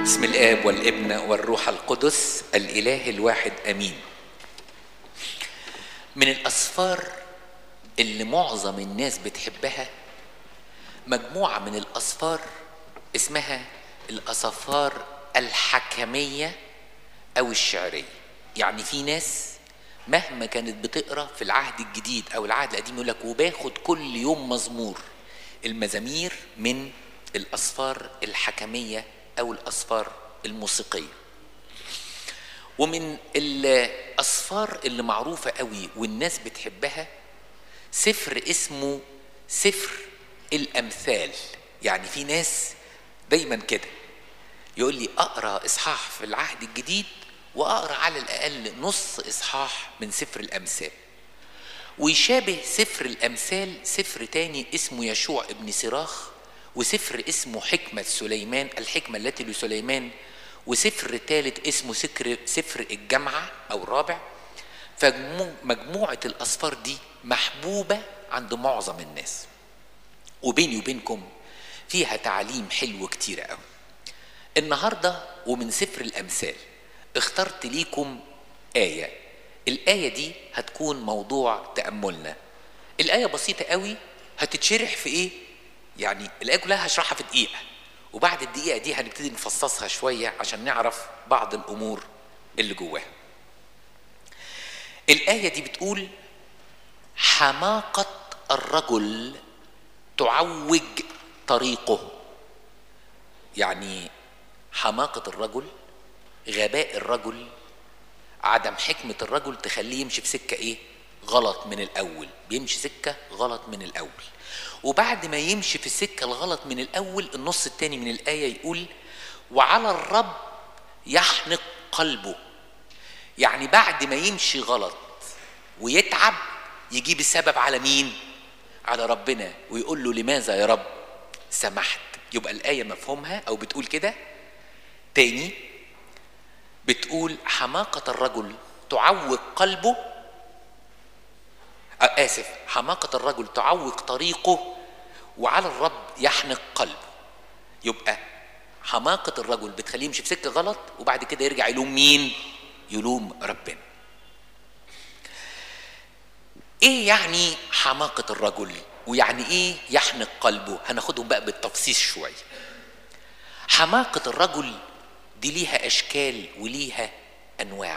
باسم الاب والابن والروح القدس الاله الواحد امين من الاسفار اللي معظم الناس بتحبها مجموعه من الاسفار اسمها الاسفار الحكميه او الشعريه يعني في ناس مهما كانت بتقرا في العهد الجديد او العهد القديم يقول لك وباخد كل يوم مزمور المزامير من الاسفار الحكميه او الاسفار الموسيقيه ومن الاسفار اللي معروفه قوي والناس بتحبها سفر اسمه سفر الامثال يعني في ناس دايما كده يقول لي اقرا اصحاح في العهد الجديد واقرا على الاقل نص اصحاح من سفر الامثال ويشابه سفر الامثال سفر تاني اسمه يشوع ابن سراخ وسفر اسمه حكمة سليمان الحكمة التي لسليمان وسفر ثالث اسمه سفر سفر الجامعة أو الرابع فمجموعة الأسفار دي محبوبة عند معظم الناس وبيني وبينكم فيها تعليم حلو كتير قوي النهاردة ومن سفر الأمثال اخترت ليكم آية الآية دي هتكون موضوع تأملنا الآية بسيطة قوي هتتشرح في إيه؟ يعني الآية كلها هشرحها في دقيقة وبعد الدقيقة دي هنبتدي نفصصها شوية عشان نعرف بعض الأمور اللي جواها الآية دي بتقول حماقة الرجل تعوج طريقه يعني حماقة الرجل غباء الرجل عدم حكمة الرجل تخليه يمشي في سكة ايه غلط من الأول بيمشي سكة غلط من الأول وبعد ما يمشي في السكة الغلط من الأول النص التاني من الآية يقول وعلى الرب يحنق قلبه يعني بعد ما يمشي غلط ويتعب يجيب السبب على مين على ربنا ويقول له لماذا يا رب سمحت يبقى الآية مفهومها أو بتقول كده تاني بتقول حماقة الرجل تعوق قلبه آسف حماقة الرجل تعوق طريقه وعلى الرب يحنق قلبه يبقى حماقة الرجل بتخليه يمشي في سكة غلط وبعد كده يرجع يلوم مين؟ يلوم ربنا. ايه يعني حماقة الرجل؟ ويعني ايه يحنق قلبه؟ هناخدهم بقى بالتفصيل شوية. حماقة الرجل دي ليها اشكال وليها انواع.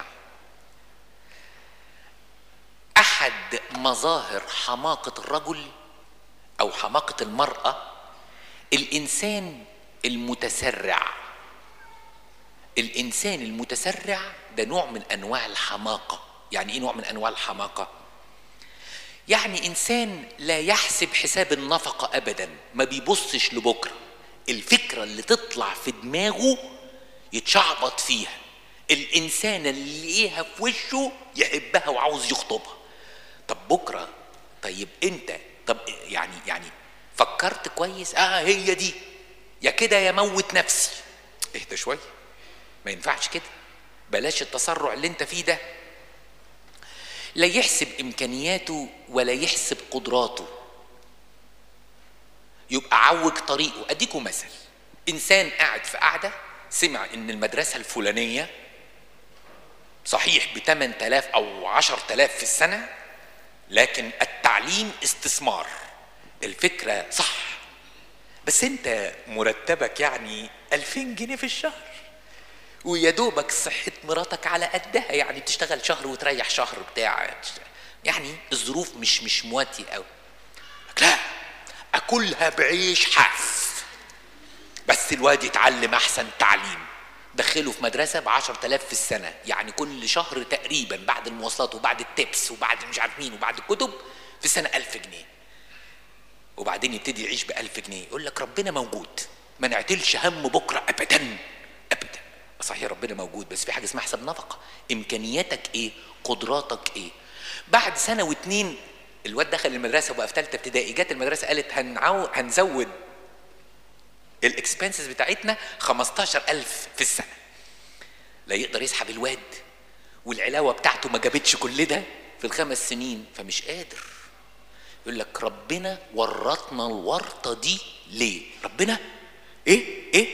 احد مظاهر حماقه الرجل او حماقه المراه الانسان المتسرع الانسان المتسرع ده نوع من انواع الحماقه يعني ايه نوع من انواع الحماقه يعني انسان لا يحسب حساب النفقه ابدا ما بيبصش لبكره الفكره اللي تطلع في دماغه يتشعبط فيها الانسان اللي ليها في وشه يحبها وعاوز يخطبها طب بكره طيب انت طب يعني يعني فكرت كويس اه هي دي يا كده يا موت نفسي اهدى شويه ما ينفعش كده بلاش التسرع اللي انت فيه ده لا يحسب امكانياته ولا يحسب قدراته يبقى عوج طريقه اديكم مثل انسان قاعد في قعده سمع ان المدرسه الفلانيه صحيح ب 8000 او 10000 في السنه لكن التعليم استثمار الفكرة صح بس انت مرتبك يعني 2000 جنيه في الشهر ويا دوبك صحة مراتك على قدها يعني بتشتغل شهر وتريح شهر بتاع يعني الظروف مش مش مواتي قوي لا اكلها بعيش حاف بس الواد يتعلم احسن تعليم دخله في مدرسة ب 10000 في السنة يعني كل شهر تقريبا بعد المواصلات وبعد التبس وبعد مش عارف مين وبعد الكتب في السنة 1000 جنيه وبعدين يبتدي يعيش ب 1000 جنيه يقول لك ربنا موجود ما نعتلش هم بكرة أبدا أبدا صحيح ربنا موجود بس في حاجة اسمها حساب نفقة إمكانياتك إيه قدراتك إيه بعد سنة واتنين الواد دخل المدرسة وبقى في ثالثة ابتدائي جت المدرسة قالت هنعو هنزود الاكسبنسز بتاعتنا 15000 في السنه لا يقدر يسحب الواد والعلاوه بتاعته ما جابتش كل ده في الخمس سنين فمش قادر يقول لك ربنا ورطنا الورطه دي ليه ربنا ايه ايه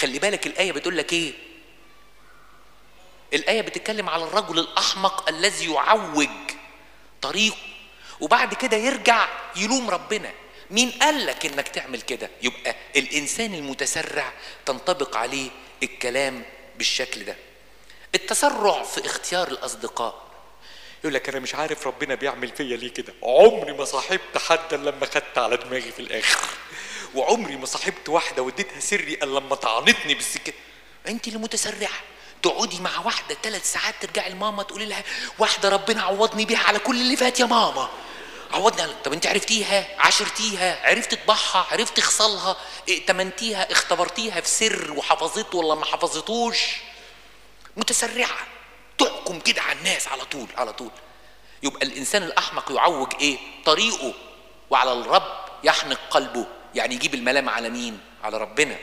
خلي بالك الايه بتقول لك ايه الايه بتتكلم على الرجل الاحمق الذي يعوج طريقه وبعد كده يرجع يلوم ربنا مين قال لك انك تعمل كده يبقى الانسان المتسرع تنطبق عليه الكلام بالشكل ده التسرع في اختيار الاصدقاء يقول لك انا مش عارف ربنا بيعمل فيا ليه كده عمري ما صاحبت حد الا لما خدت على دماغي في الاخر وعمري ما صاحبت واحده واديتها سري الا لما طعنتني بالسكه انت اللي متسرعه تقعدي مع واحده ثلاث ساعات ترجعي لماما تقولي لها واحده ربنا عوضني بيها على كل اللي فات يا ماما عوضني على... طب انت عرفتيها عاشرتيها عرفت طباعها عرفت خصالها ائتمنتيها اختبرتيها في سر وحفظته ولا ما حفظتوش متسرعه تحكم كده على الناس على طول على طول يبقى الانسان الاحمق يعوج ايه طريقه وعلى الرب يحنق قلبه يعني يجيب الملام على مين على ربنا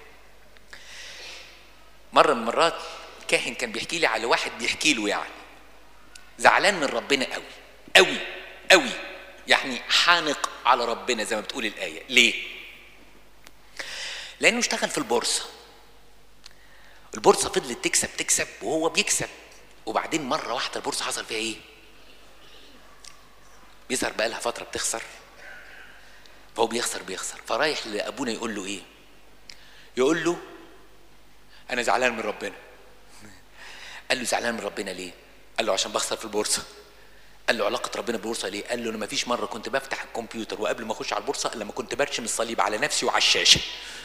مره من المرات كاهن كان بيحكي لي على واحد بيحكي له يعني زعلان من ربنا قوي قوي قوي يعني حانق على ربنا زي ما بتقول الايه ليه لانه اشتغل في البورصه البورصه فضلت تكسب تكسب وهو بيكسب وبعدين مره واحده البورصه حصل فيها ايه بيظهر بقى لها فتره بتخسر فهو بيخسر بيخسر فرايح لابونا يقول له ايه يقول له انا زعلان من ربنا قال له زعلان من ربنا ليه قال له عشان بخسر في البورصه قال له علاقه ربنا بالبورصه ليه قال له انا ما فيش مره كنت بفتح الكمبيوتر وقبل ما اخش على البورصه الا لما كنت برشم الصليب على نفسي وعلى الشاشه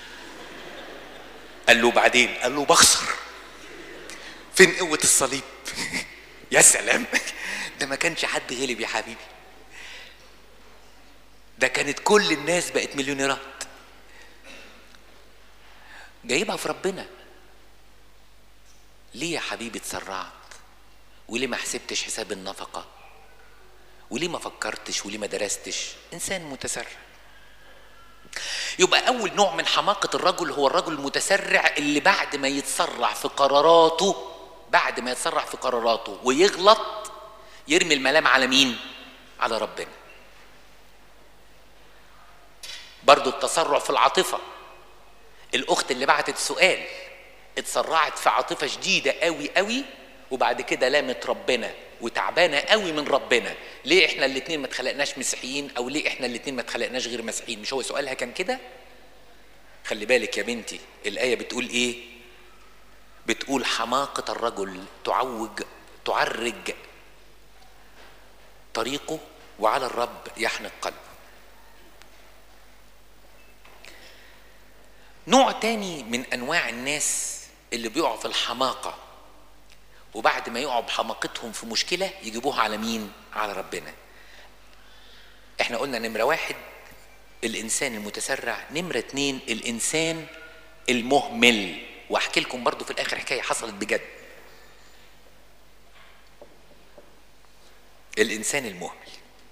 قال له بعدين قال له بخسر فين قوه الصليب يا سلام ده ما كانش حد غلب يا حبيبي ده كانت كل الناس بقت مليونيرات جايبها في ربنا ليه يا حبيبي اتسرعت وليه ما حسبتش حساب النفقة وليه ما فكرتش وليه ما درستش انسان متسرع يبقى اول نوع من حماقة الرجل هو الرجل المتسرع اللي بعد ما يتسرع في قراراته بعد ما يتسرع في قراراته ويغلط يرمي الملام على مين على ربنا برضو التسرع في العاطفة الأخت اللي بعتت سؤال اتسرعت في عاطفة شديدة قوي قوي وبعد كده لامت ربنا وتعبانة قوي من ربنا ليه احنا الاتنين ما اتخلقناش مسيحيين او ليه احنا الاتنين ما اتخلقناش غير مسيحيين مش هو سؤالها كان كده خلي بالك يا بنتي الآية بتقول ايه بتقول حماقة الرجل تعوج تعرج طريقه وعلى الرب يحنق قلبه نوع تاني من انواع الناس اللي بيقعوا في الحماقه وبعد ما يقعوا بحماقتهم في مشكله يجيبوها على مين على ربنا احنا قلنا نمره واحد الانسان المتسرع نمره اتنين الانسان المهمل واحكي لكم برضو في الاخر حكايه حصلت بجد الانسان المهمل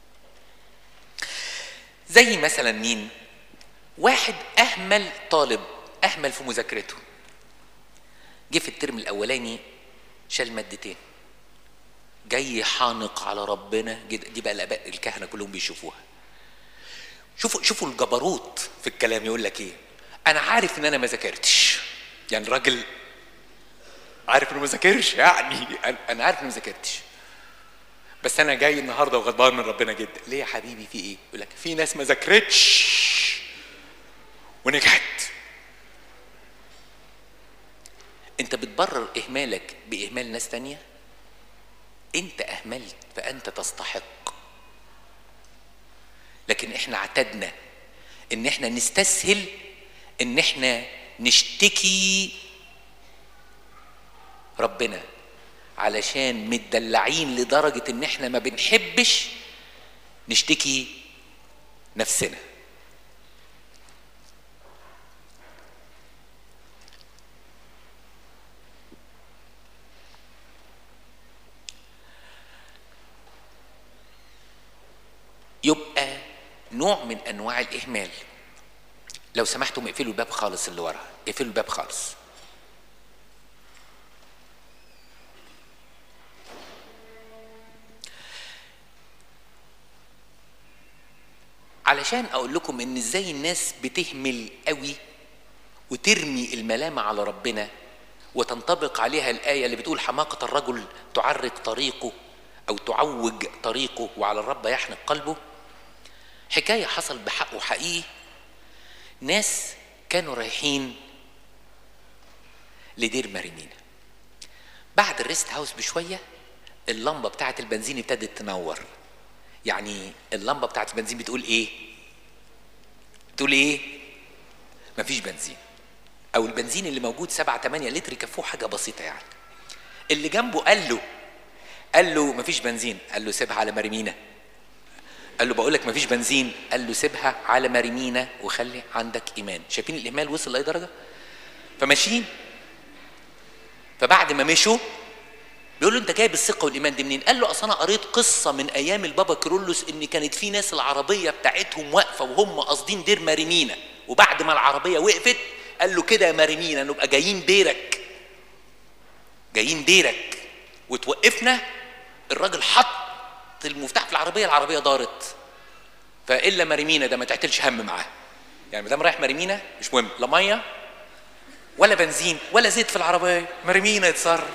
زي مثلا مين واحد اهمل طالب اهمل في مذاكرته جه في الترم الاولاني شال مادتين جاي حانق على ربنا جد دي بقى الاباء الكهنه كلهم بيشوفوها شوفوا شوفوا الجبروت في الكلام يقول لك ايه انا عارف ان انا ما ذاكرتش يعني الراجل عارف انه ما ذاكرش يعني انا عارف انه ما ذاكرتش بس انا جاي النهارده وغضبان من ربنا جدا ليه يا حبيبي في ايه يقول لك في ناس ما ذاكرتش ونجحت انت بتبرر اهمالك باهمال ناس تانية انت اهملت فانت تستحق لكن احنا اعتدنا ان احنا نستسهل ان احنا نشتكي ربنا علشان متدلعين لدرجة ان احنا ما بنحبش نشتكي نفسنا يبقى نوع من انواع الاهمال لو سمحتم اقفلوا الباب خالص اللي ورا اقفلوا الباب خالص علشان اقول لكم ان ازاي الناس بتهمل قوي وترمي الملامة على ربنا وتنطبق عليها الآية اللي بتقول حماقة الرجل تعرق طريقه أو تعوج طريقه وعلى الرب يحنق قلبه حكاية حصل بحقه حقيقي ناس كانوا رايحين لدير مارينينا بعد الريست هاوس بشوية اللمبة بتاعة البنزين ابتدت تنور يعني اللمبة بتاعة البنزين بتقول ايه بتقول ايه مفيش بنزين او البنزين اللي موجود 7 8 لتر يكفوه حاجة بسيطة يعني اللي جنبه قال له قال له مفيش بنزين قال له سيبها على مريمينا قال له بقول لك مفيش بنزين قال له سيبها على مريمينا وخلي عندك ايمان شايفين الاهمال وصل لاي درجه فماشيين فبعد ما مشوا بيقول له انت جايب الثقه والايمان دي منين قال له اصل انا قريت قصه من ايام البابا كيرلس ان كانت في ناس العربيه بتاعتهم واقفه وهم قاصدين دير ماريمينا وبعد ما العربيه وقفت قال له كده يا ماريمينا نبقى جايين ديرك جايين ديرك وتوقفنا الراجل حط المفتاح في العربيه العربيه دارت فالا مريمينا ده ما تعتلش هم معاه يعني ما دام رايح مريمينا مش مهم لا ميه ولا بنزين ولا زيت في العربيه مريمينا يتصرف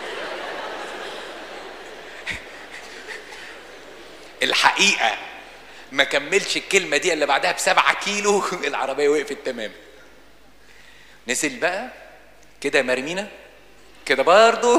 الحقيقه ما كملش الكلمه دي الا بعدها بسبعة كيلو العربيه وقفت تمام نزل بقى كده يا مريمينا كده برضو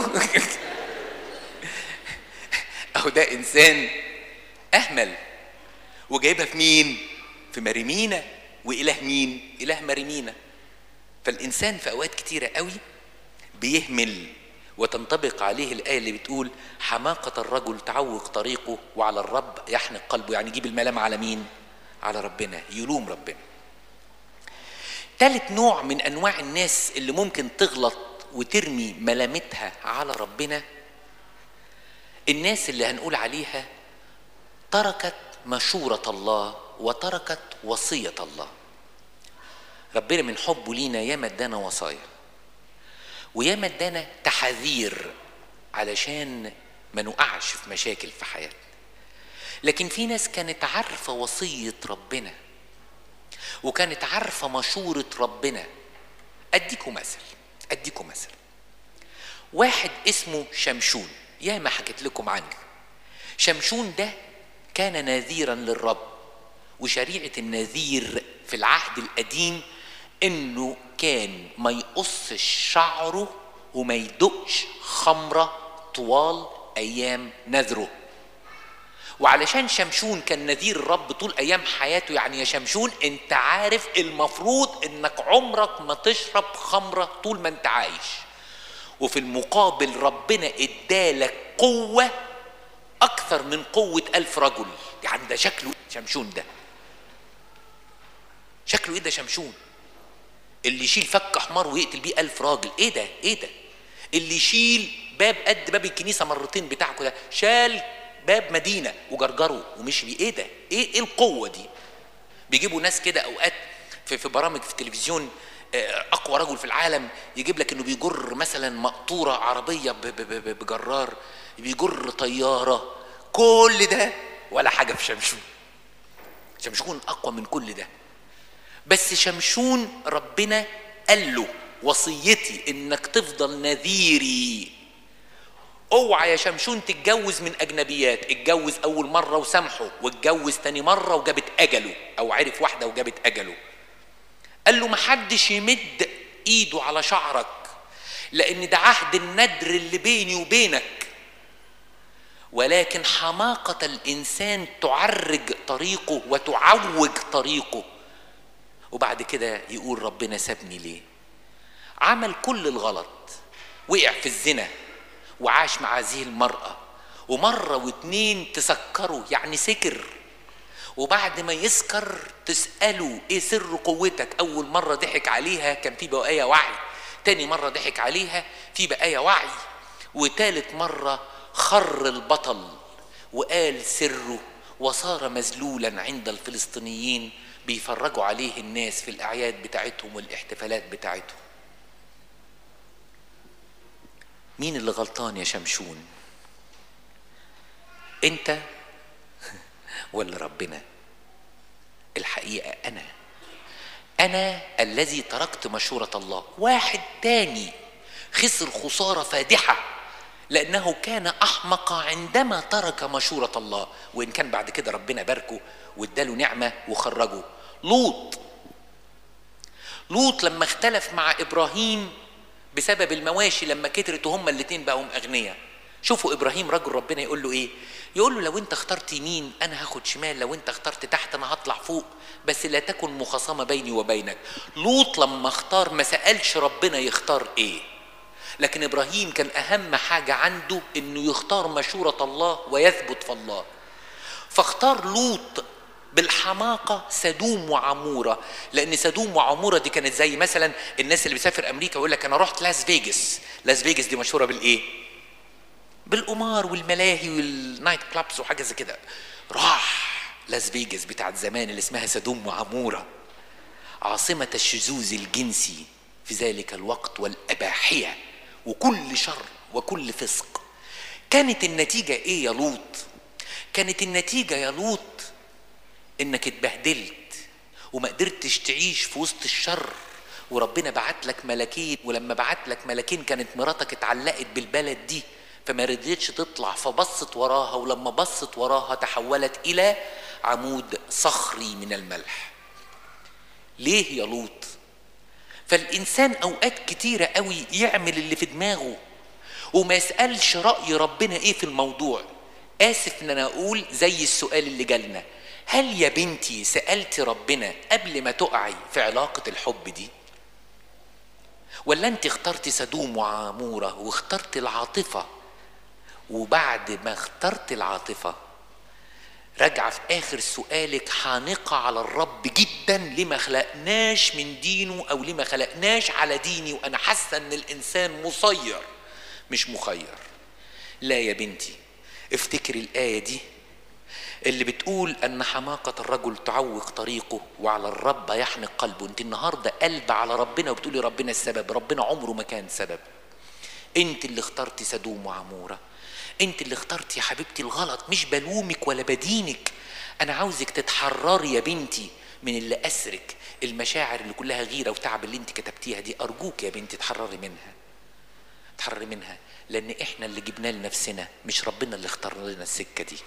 اهو ده انسان اهمل وجايبها في مين في مريمينا واله مين اله مريمينا فالانسان في اوقات كتيره قوي بيهمل وتنطبق عليه الايه اللي بتقول حماقه الرجل تعوق طريقه وعلى الرب يحنق قلبه يعني يجيب الملام على مين على ربنا يلوم ربنا ثالث نوع من انواع الناس اللي ممكن تغلط وترمي ملامتها على ربنا الناس اللي هنقول عليها تركت مشورة الله وتركت وصية الله ربنا من حبه لينا ياما ادانا وصايا وياما ادانا تحذير علشان ما نقعش في مشاكل في حياتنا لكن في ناس كانت عارفة وصية ربنا وكانت عارفة مشورة ربنا أديكم مثل أديكم مثل واحد اسمه شمشون يا ما حكيت لكم عنه شمشون ده كان نذيرا للرب وشريعة النذير في العهد القديم انه كان ما يقصش شعره وما يدقش خمرة طوال ايام نذره وعلشان شمشون كان نذير الرب طول ايام حياته يعني يا شمشون انت عارف المفروض انك عمرك ما تشرب خمرة طول ما انت عايش وفي المقابل ربنا ادالك قوة أكثر من قوة ألف رجل يعني ده شكله شمشون ده شكله إيه ده شمشون اللي يشيل فك حمار ويقتل بيه ألف راجل إيه ده إيه ده اللي يشيل باب قد باب الكنيسة مرتين بتاعكم ده شال باب مدينة وجرجره ومشي بيه إيه ده إيه إيه القوة دي بيجيبوا ناس كده أوقات في في برامج في التلفزيون اقوى رجل في العالم يجيب لك انه بيجر مثلا مقطوره عربيه بجرار بيجر طياره كل ده ولا حاجه في شمشون شمشون اقوى من كل ده بس شمشون ربنا قال له وصيتي انك تفضل نذيري اوعى يا شمشون تتجوز من اجنبيات اتجوز اول مره وسامحه واتجوز تاني مره وجابت اجله او عرف واحده وجابت اجله قال له محدش يمد ايده على شعرك لان ده عهد الندر اللي بيني وبينك ولكن حماقة الإنسان تعرج طريقه وتعوج طريقه وبعد كده يقول ربنا سابني ليه عمل كل الغلط وقع في الزنا وعاش مع هذه المرأة ومرة واتنين تسكروا يعني سكر وبعد ما يسكر تسأله ايه سر قوتك اول مرة ضحك عليها كان في بقايا وعي تاني مرة ضحك عليها في بقايا وعي وتالت مرة خر البطل وقال سره وصار مذلولا عند الفلسطينيين بيفرجوا عليه الناس في الاعياد بتاعتهم والاحتفالات بتاعتهم مين اللي غلطان يا شمشون انت ولا ربنا الحقيقه انا انا الذي تركت مشوره الله واحد تاني خسر خساره فادحه لانه كان احمق عندما ترك مشوره الله وان كان بعد كده ربنا باركه واداله نعمه وخرجه لوط لوط لما اختلف مع ابراهيم بسبب المواشي لما كترت وهما الاتنين بقوا اغنياء شوفوا ابراهيم رجل ربنا يقول له ايه يقول له لو انت اخترت يمين انا هاخد شمال لو انت اخترت تحت انا هطلع فوق بس لا تكن مخاصمه بيني وبينك لوط لما اختار ما سالش ربنا يختار ايه لكن ابراهيم كان اهم حاجه عنده انه يختار مشوره الله ويثبت في الله فاختار لوط بالحماقة سدوم وعمورة لأن سدوم وعمورة دي كانت زي مثلا الناس اللي بيسافر أمريكا يقول لك أنا رحت لاس فيجاس لاس فيجاس دي مشهورة بالإيه؟ بالقمار والملاهي والنايت كلابس وحاجة زي كده راح لاس فيجاس بتاعت زمان اللي اسمها سدوم وعمورة عاصمة الشذوذ الجنسي في ذلك الوقت والأباحية وكل شر وكل فسق كانت النتيجة إيه يا لوط؟ كانت النتيجة يا لوط انك اتبهدلت وما قدرتش تعيش في وسط الشر وربنا بعت لك ملاكين ولما بعت لك ملاكين كانت مراتك اتعلقت بالبلد دي فما رضيتش تطلع فبصت وراها ولما بصت وراها تحولت الى عمود صخري من الملح ليه يا لوط فالانسان اوقات كتيره قوي يعمل اللي في دماغه وما يسالش راي ربنا ايه في الموضوع اسف ان انا اقول زي السؤال اللي جالنا هل يا بنتي سالتي ربنا قبل ما تقعي في علاقه الحب دي ولا انت اخترتي سدوم وعاموره واخترت العاطفه وبعد ما اخترت العاطفه راجعه في اخر سؤالك حانقه على الرب جدا ليه ما خلقناش من دينه او ليه ما خلقناش على ديني وانا حاسه ان الانسان مسير مش مخير لا يا بنتي افتكري الايه دي اللي بتقول ان حماقه الرجل تعوق طريقه وعلى الرب يحنق قلبه انت النهارده قلب على ربنا وبتقولي ربنا السبب ربنا عمره ما كان سبب انت اللي اخترتي سدوم وعموره انت اللي اخترتي يا حبيبتي الغلط مش بلومك ولا بدينك انا عاوزك تتحرري يا بنتي من اللي اسرك المشاعر اللي كلها غيره وتعب اللي انت كتبتيها دي ارجوك يا بنتي تحرري منها تحرري منها لان احنا اللي جبناه لنفسنا مش ربنا اللي اختار لنا السكه دي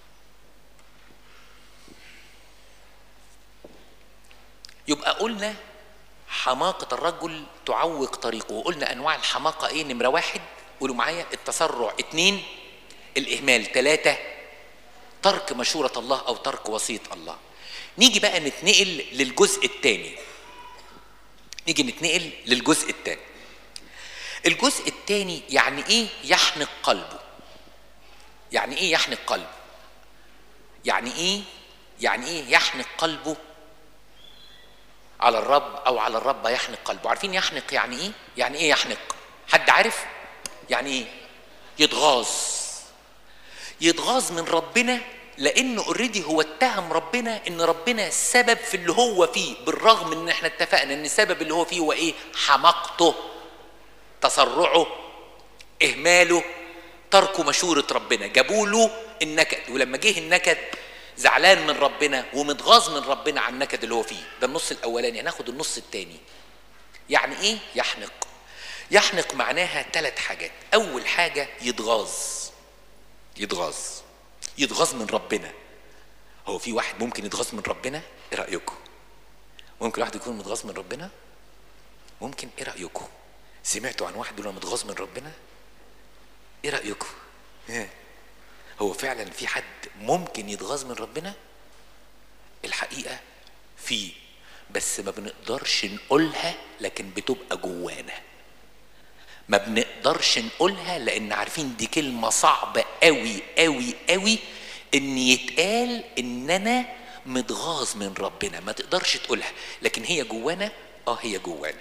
يبقى قلنا حماقة الرجل تعوق طريقه وقلنا أنواع الحماقة إيه نمرة واحد قولوا معايا التسرع اتنين الإهمال ثلاثة ترك مشورة الله أو ترك وصية الله نيجي بقى نتنقل للجزء الثاني نيجي نتنقل للجزء الثاني الجزء الثاني يعني ايه يحنق قلبه يعني ايه يحنق قلبه يعني ايه يعني ايه يحنق قلبه على الرب او على الرب يحنق قلبه عارفين يحنق يعني ايه يعني ايه يحنق حد عارف يعني ايه يتغاظ يتغاظ من ربنا لانه اوريدي هو اتهم ربنا ان ربنا السبب في اللي هو فيه بالرغم ان احنا اتفقنا ان السبب اللي هو فيه هو ايه حماقته تسرعه اهماله تركه مشورة ربنا جابوا له النكد ولما جه النكد زعلان من ربنا ومتغاظ من ربنا على النكد اللي هو فيه ده النص الاولاني هناخد النص الثاني يعني ايه يحنق يحنق معناها ثلاث حاجات اول حاجه يتغاظ يتغاظ يتغاظ من ربنا هو في واحد ممكن يتغاظ من ربنا ايه رايكم ممكن واحد يكون متغاظ من ربنا ممكن ايه رايكم سمعتوا عن واحد يقول متغاظ من ربنا ايه رايكم ها هو فعلا في حد ممكن يتغاظ من ربنا الحقيقه في بس ما بنقدرش نقولها لكن بتبقى جوانا ما بنقدرش نقولها لان عارفين دي كلمه صعبه قوي قوي قوي ان يتقال ان انا متغاظ من ربنا ما تقدرش تقولها لكن هي جوانا اه هي جوانا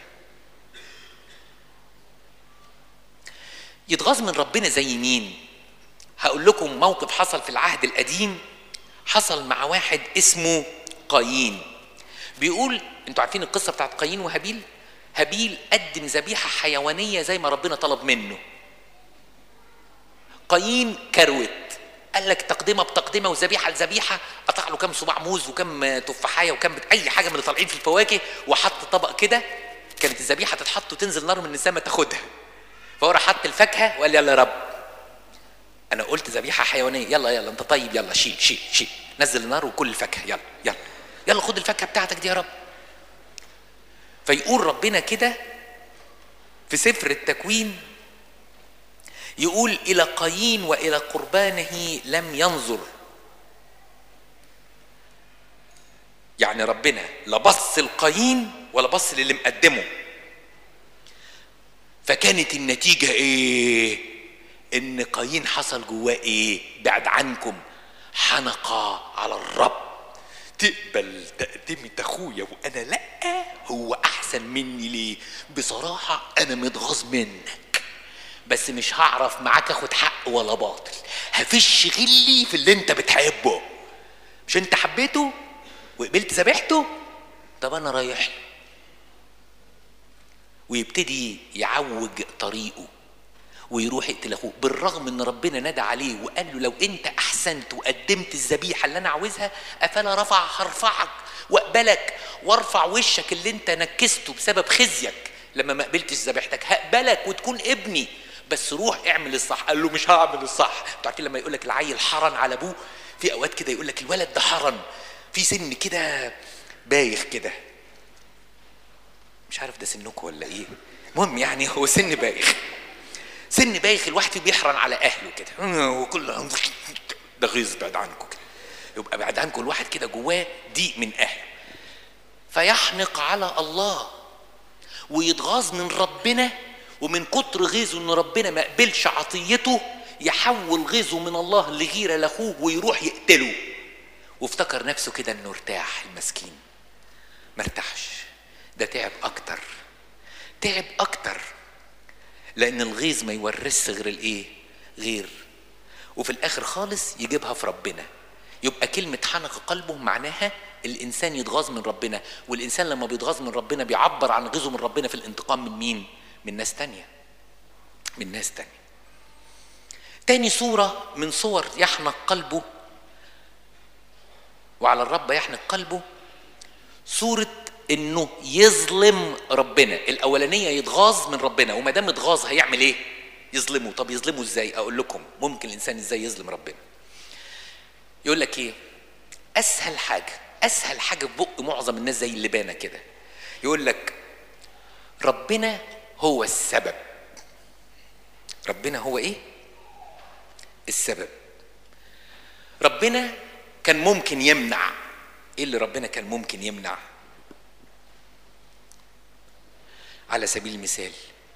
يتغاظ من ربنا زي مين هقول لكم موقف حصل في العهد القديم حصل مع واحد اسمه قايين بيقول انتوا عارفين القصه بتاعت قايين وهابيل هابيل قدم ذبيحه حيوانيه زي ما ربنا طلب منه قايين كروت قال لك تقدمه بتقدمه وذبيحه لذبيحه قطع له كام صباع موز وكام تفاحيه وكام بت- اي حاجه من اللي طالعين في الفواكه وحط طبق كده كانت الذبيحه تتحط وتنزل نار من السماء تاخدها فهو راح حط الفاكهه وقال يلا يا رب انا قلت ذبيحه حيوانيه يلا يلا انت طيب يلا شيل شيل شيل نزل النار وكل الفاكهه يلا يلا يلا خد الفاكهه بتاعتك دي يا رب فيقول ربنا كده في سفر التكوين يقول الى قايين والى قربانه لم ينظر يعني ربنا لا بص لقايين ولا بص للي مقدمه فكانت النتيجه ايه ان قايين حصل جواه ايه بعد عنكم حنقة على الرب تقبل تقدمة اخويا وانا لا هو احسن مني ليه بصراحة انا متغاظ منك بس مش هعرف معاك اخد حق ولا باطل هفش غلي في اللي انت بتحبه مش انت حبيته وقبلت ذبيحته طب انا رايح له ويبتدي يعوج طريقه ويروح يقتل اخوه بالرغم ان ربنا نادى عليه وقال له لو انت احسنت وقدمت الذبيحه اللي انا عاوزها افلا رفع هرفعك واقبلك وارفع وشك اللي انت نكسته بسبب خزيك لما ما قبلتش ذبيحتك هقبلك وتكون ابني بس روح اعمل الصح قال له مش هعمل الصح انتوا عارفين لما يقول لك العيل حرن على ابوه في اوقات كده يقول لك الولد ده حرن في سن كده بايخ كده مش عارف ده سنكم ولا ايه المهم يعني هو سن بايخ سن بايخ الواحد فيه بيحرن على اهله كده وكل ده غيظ بعد عنكم كده يبقى بعد عنكم الواحد كده جواه ضيق من اهله فيحنق على الله ويتغاظ من ربنا ومن كتر غيظه ان ربنا ما قبلش عطيته يحول غيظه من الله لغيره لاخوه ويروح يقتله وافتكر نفسه كده انه ارتاح المسكين ما ارتاحش ده تعب اكتر تعب اكتر لان الغيظ ما يورثش غير الايه غير وفي الاخر خالص يجيبها في ربنا يبقى كلمة حنق قلبه معناها الإنسان يتغاظ من ربنا والإنسان لما بيتغاظ من ربنا بيعبر عن غيظه من ربنا في الانتقام من مين؟ من ناس تانية من ناس تانية تاني صورة من صور يحنق قلبه وعلى الرب يحنق قلبه صورة انه يظلم ربنا الاولانيه يتغاظ من ربنا وما دام اتغاظ هيعمل ايه يظلمه طب يظلمه ازاي اقول لكم ممكن الانسان ازاي يظلم ربنا يقول لك ايه اسهل حاجه اسهل حاجه في بق معظم الناس زي اللبانه كده يقول لك ربنا هو السبب ربنا هو ايه السبب ربنا كان ممكن يمنع ايه اللي ربنا كان ممكن يمنع على سبيل المثال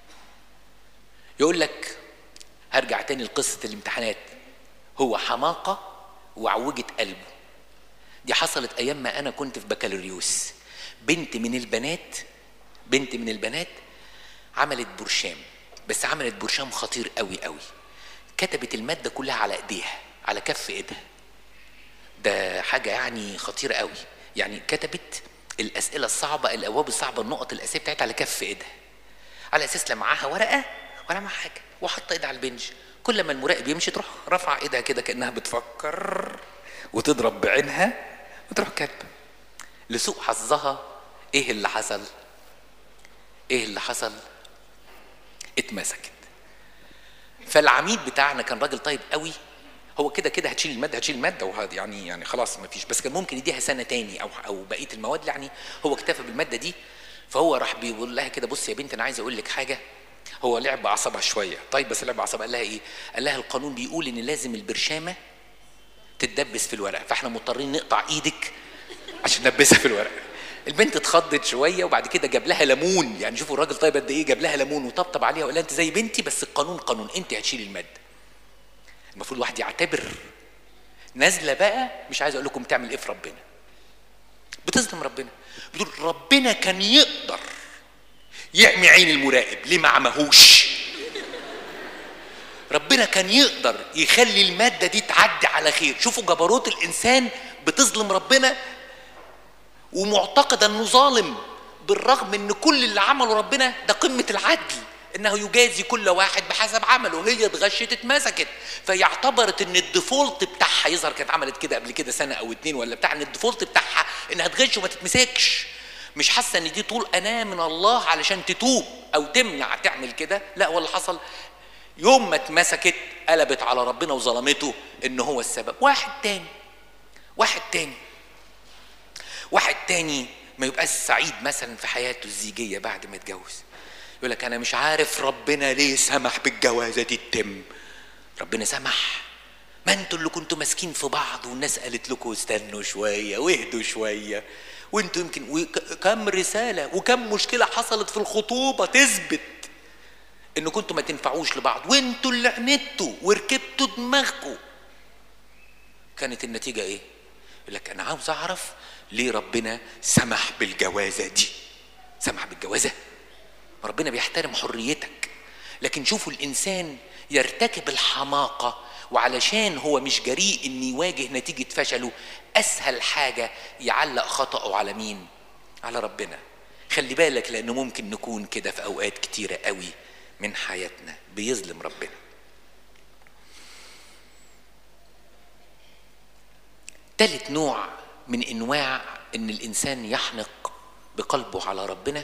يقول لك هرجع تاني لقصة الامتحانات هو حماقة وعوجة قلبه دي حصلت أيام ما أنا كنت في بكالوريوس بنت من البنات بنت من البنات عملت برشام بس عملت برشام خطير قوي قوي كتبت المادة كلها على ايديها على كف ايدها ده حاجة يعني خطيرة قوي يعني كتبت الأسئلة الصعبة الأبواب الصعبة النقط الأساسية بتاعتها على كف ايدها على أساس لا معاها ورقة ولا معاها حاجة وحاطة ايدها على البنج كل ما المراقب يمشي تروح رافعة ايدها كده كأنها بتفكر وتضرب بعينها وتروح كاتبة لسوء حظها ايه اللي حصل؟ ايه اللي حصل؟ اتمسكت فالعميد بتاعنا كان راجل طيب قوي هو كده كده هتشيل الماده هتشيل الماده وهذا يعني يعني خلاص ما فيش بس كان ممكن يديها سنه تاني او او بقيه المواد يعني هو اكتفى بالماده دي فهو راح بيقول لها كده بصي يا بنت انا عايز اقول لك حاجه هو لعب باعصابها شويه طيب بس لعب باعصابها قال لها ايه؟ قال لها القانون بيقول ان لازم البرشامه تتدبس في الورق فاحنا مضطرين نقطع ايدك عشان نلبسها في الورق البنت اتخضت شويه وبعد كده جاب لها ليمون يعني شوفوا الراجل طيب قد ايه جاب لها ليمون وطبطب عليها وقال لها انت زي بنتي بس القانون قانون انت هتشيلي الماده المفروض الواحد يعتبر نازله بقى مش عايز اقول لكم تعمل ايه في ربنا بتظلم ربنا بتقول ربنا كان يقدر يعمي عين المراقب ليه ما عمهوش ربنا كان يقدر يخلي الماده دي تعدي على خير شوفوا جبروت الانسان بتظلم ربنا ومعتقد انه ظالم بالرغم ان كل اللي عمله ربنا ده قمه العدل انه يجازي كل واحد بحسب عمله هي اتغشت اتمسكت فهي اعتبرت ان الديفولت بتاعها يظهر كانت عملت كده قبل كده سنه او اتنين ولا بتاع ان الديفولت بتاعها انها تغش وما تتمسكش مش حاسه ان دي طول اناه من الله علشان تتوب او تمنع تعمل كده لا واللي حصل يوم ما اتمسكت قلبت على ربنا وظلمته ان هو السبب واحد تاني واحد تاني واحد تاني ما يبقاش سعيد مثلا في حياته الزيجيه بعد ما اتجوز يقول لك انا مش عارف ربنا ليه سمح بالجوازه دي تتم ربنا سمح ما انتوا اللي كنتوا ماسكين في بعض والناس قالت لكم استنوا شويه واهدوا شويه وانتوا يمكن وك- كم رساله وكم مشكله حصلت في الخطوبه تثبت ان كنتوا ما تنفعوش لبعض وانتوا اللي عندتوا وركبتوا دماغكم كانت النتيجه ايه يقول لك انا عاوز اعرف ليه ربنا سمح بالجوازه دي سمح بالجوازه ربنا بيحترم حريتك لكن شوفوا الانسان يرتكب الحماقه وعلشان هو مش جريء ان يواجه نتيجه فشله اسهل حاجه يعلق خطأه على مين على ربنا خلي بالك لانه ممكن نكون كده في اوقات كتيره قوي من حياتنا بيظلم ربنا تالت نوع من انواع ان الانسان يحنق بقلبه على ربنا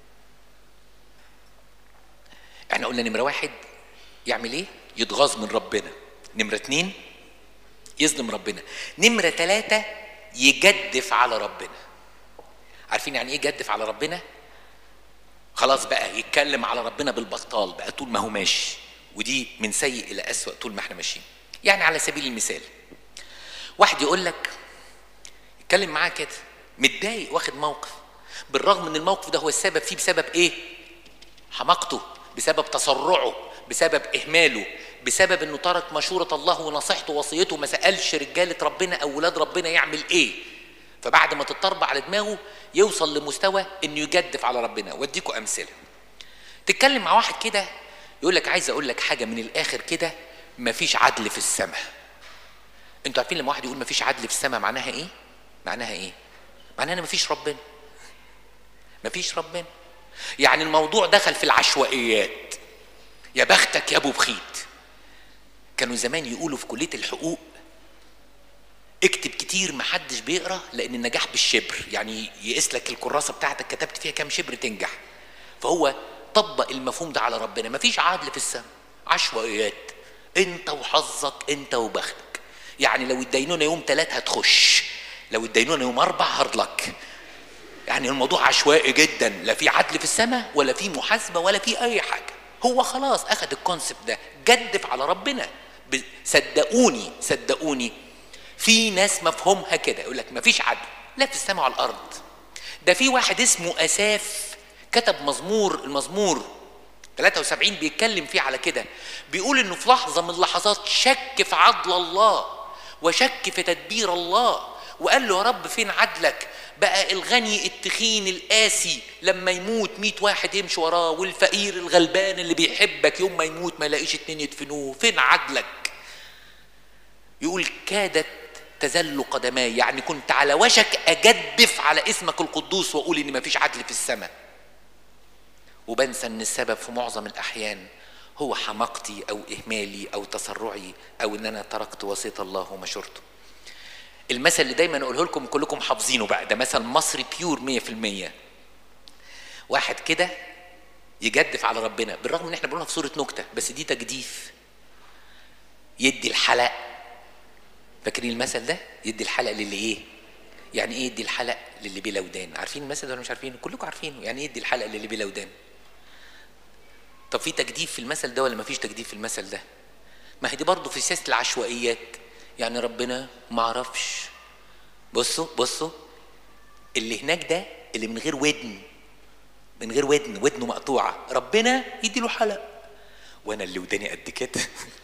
احنا قلنا نمره واحد يعمل ايه يتغاظ من ربنا نمره اتنين يظلم ربنا نمره ثلاثة يجدف على ربنا عارفين يعني ايه يجدف على ربنا خلاص بقى يتكلم على ربنا بالبطال بقى طول ما هو ماشي ودي من سيء الى اسوأ طول ما احنا ماشيين يعني على سبيل المثال واحد يقول لك يتكلم معاه كده متضايق واخد موقف بالرغم ان الموقف ده هو السبب فيه بسبب ايه حماقته بسبب تسرعه بسبب اهماله بسبب انه ترك مشوره الله ونصيحته ووصيته ما سالش رجاله ربنا او ولاد ربنا يعمل ايه فبعد ما تتربع على دماغه يوصل لمستوى انه يجدف على ربنا واديكم امثله تتكلم مع واحد كده يقول لك عايز اقول لك حاجه من الاخر كده مفيش عدل في السماء انتوا عارفين لما واحد يقول مفيش عدل في السماء معناها ايه معناها ايه معناها ان مفيش ربنا مفيش ربنا يعني الموضوع دخل في العشوائيات يا بختك يا ابو بخيت كانوا زمان يقولوا في كليه الحقوق اكتب كتير محدش بيقرا لان النجاح بالشبر يعني يقيس لك الكراسه بتاعتك كتبت فيها كام شبر تنجح فهو طبق المفهوم ده على ربنا مفيش عدل في السماء عشوائيات انت وحظك انت وبختك يعني لو ادينونا يوم ثلاث هتخش لو ادينونا يوم اربع هارد يعني الموضوع عشوائي جدا لا في عدل في السماء ولا في محاسبه ولا في اي حاجه هو خلاص اخذ الكونسبت ده جدف على ربنا ب- صدقوني صدقوني في ناس مفهومها كده يقول لك مفيش عدل لا في السماء وعلى الارض ده في واحد اسمه اساف كتب مزمور المزمور 73 بيتكلم فيه على كده بيقول انه في لحظه من اللحظات شك في عدل الله وشك في تدبير الله وقال له يا رب فين عدلك بقى الغني التخين القاسي لما يموت ميت واحد يمشي وراه والفقير الغلبان اللي بيحبك يوم ما يموت ما يلاقيش اتنين يدفنوه فين عدلك يقول كادت تزل قدماي يعني كنت على وشك اجدف على اسمك القدوس واقول ان مفيش عدل في السماء وبنسى ان السبب في معظم الاحيان هو حماقتي او اهمالي او تسرعي او ان انا تركت وصيه الله ومشورته المثل اللي دايما اقوله لكم كلكم حافظينه بقى ده مثل مصري بيور 100% واحد كده يجدف على ربنا بالرغم ان احنا بنقولها في صوره نكته بس دي تجديف يدي الحلق فاكرين المثل ده يدي الحلق للي ايه يعني ايه يدي الحلق للي بلا ودان عارفين المثل ده ولا مش عارفينه كلكم عارفينه يعني ايه يدي الحلق للي بلا ودان طب في تجديف في المثل ده ولا ما فيش تجديف في المثل ده ما هي دي برضه في سياسه العشوائيات يعني ربنا ما عرفش بصوا بصوا اللي هناك ده اللي من غير ودن من غير ودن ودنه مقطوعه ربنا يدي له حلق وانا اللي وداني قد كده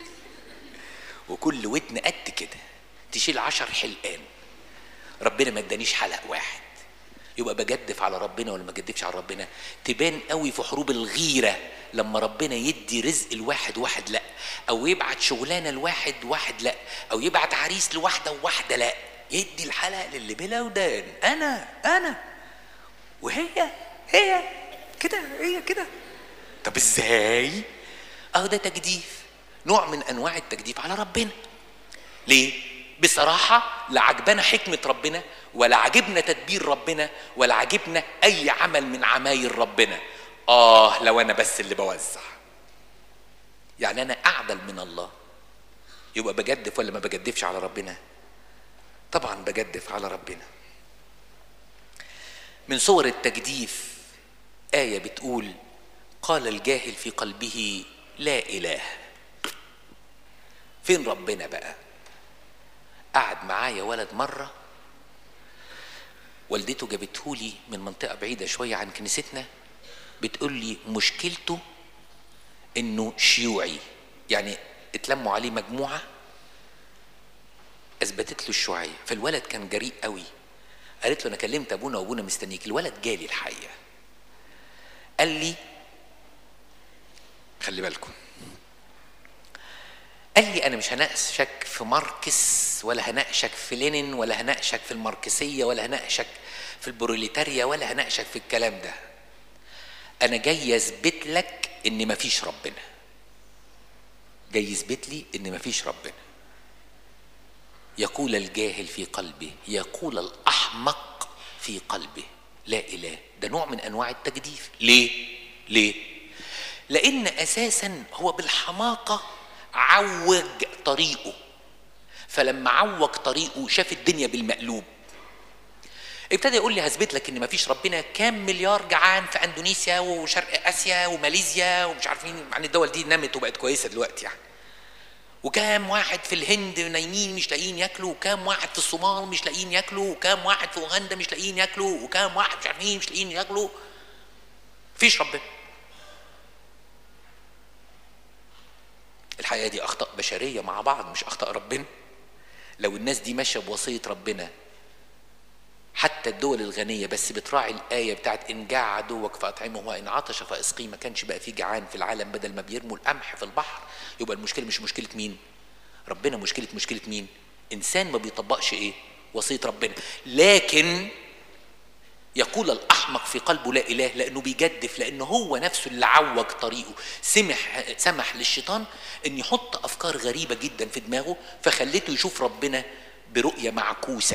وكل ودن قد كده تشيل عشر حلقان ربنا ما ادانيش حلق واحد يبقى بجدف على ربنا ولا ما بجدفش على ربنا تبان قوي في حروب الغيره لما ربنا يدي رزق لواحد واحد لا او يبعت شغلانه لواحد واحد لا او يبعت عريس لواحده وواحده لا يدي الحلق للي بلا ودان انا انا وهي هي كده هي كده طب ازاي اهو ده تجديف نوع من انواع التجديف على ربنا ليه بصراحة لا عجبنا حكمة ربنا ولا عجبنا تدبير ربنا ولا عجبنا أي عمل من عمايل ربنا آه لو أنا بس اللي بوزع يعني أنا أعدل من الله يبقى بجدف ولا ما بجدفش على ربنا طبعا بجدف على ربنا من صور التجديف آية بتقول قال الجاهل في قلبه لا إله فين ربنا بقى قعد معايا ولد مرة والدته جابتهولي من منطقة بعيدة شوية عن كنيستنا بتقول لي مشكلته انه شيوعي يعني اتلموا عليه مجموعة اثبتت له الشيوعية فالولد كان جريء قوي قالت له انا كلمت ابونا وابونا مستنيك الولد جالي الحقيقة قال لي خلي بالكم قال لي انا مش هناقشك في ماركس ولا هناقشك في لينين ولا هناقشك في الماركسيه ولا هناقشك في البروليتاريا ولا هناقشك في الكلام ده انا جاي اثبت لك ان مفيش ربنا جاي يثبت لي ان مفيش ربنا يقول الجاهل في قلبه يقول الاحمق في قلبه لا اله ده نوع من انواع التجديف ليه ليه لان اساسا هو بالحماقه عوج طريقه فلما عوج طريقه شاف الدنيا بالمقلوب ابتدى يقول لي هثبت لك ان مفيش ربنا كام مليار جعان في اندونيسيا وشرق اسيا وماليزيا ومش عارفين يعني الدول دي نمت وبقت كويسه دلوقتي يعني وكام واحد في الهند نايمين مش لاقيين ياكلوا وكام واحد في الصومال مش لاقيين ياكلوا وكام واحد في اوغندا مش لاقيين ياكلوا وكام واحد مش عارفين مش لاقيين ياكلوا مفيش ربنا الحقيقه دي اخطاء بشريه مع بعض مش اخطاء ربنا لو الناس دي ماشيه بوصيه ربنا حتى الدول الغنيه بس بتراعي الايه بتاعت ان جاع عدوك فاطعمه وان عطش فاسقيه ما كانش بقى في جعان في العالم بدل ما بيرموا القمح في البحر يبقى المشكله مش مشكله مين ربنا مشكله مشكله مين انسان ما بيطبقش ايه وصيه ربنا لكن يقول الأحمق في قلبه لا إله لأنه بيجدف لأنه هو نفسه اللي عوج طريقه سمح سمح للشيطان أن يحط أفكار غريبة جدا في دماغه فخلته يشوف ربنا برؤية معكوسة